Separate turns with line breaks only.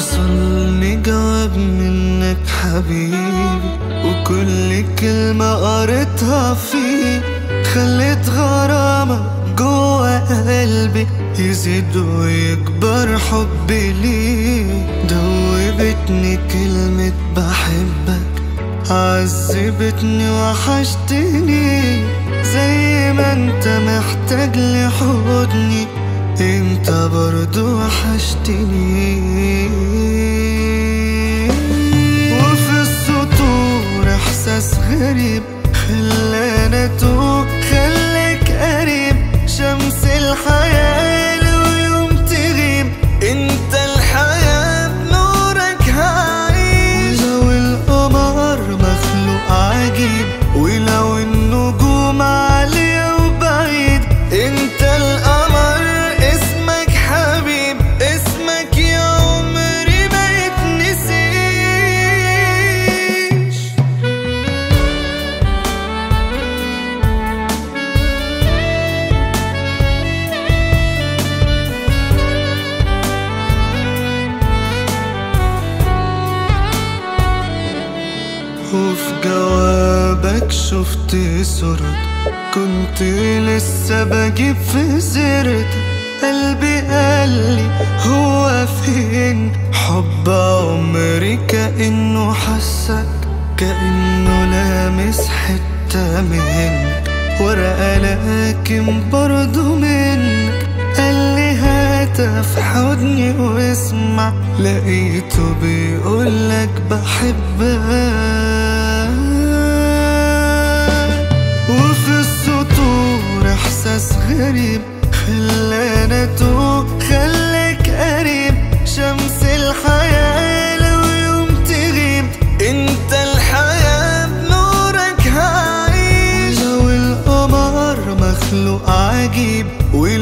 وصلني جواب منك حبيبي وكل كلمة قريتها فيه خليت غرامة جوا قلبي يزيد ويكبر حبي ليه دوبتني كلمة بحبك عذبتني وحشتني زي ما انت محتاج لحضني انت برضو وحشتني وفي السطور احساس غريب خلانا اتوه خليك قريب شمس الحياة لو يوم تغيب انت الحياة بنورك هعيش ولو القمر مخلوق عجيب ولو النجوم عالية وبعيد انت القمر اسمك حبيب اسمك يا عمري ما يتنسيش وفي جوابك شفت صورت كنت لسه بجيب في سيرتك قلبي قالي هو فين حب عمري كأنه حسك كأنه لامس حتة منك ورقة لكن برضه منك قال لي هات في حضني واسمع لقيته بيقولك بحبك وفي السطور احساس غريب خلانا اتوه خليك قريب شمس الحياة لو يوم تغيب انت الحياة بنورك هعيش ولو القمر مخلوق عجيب ولو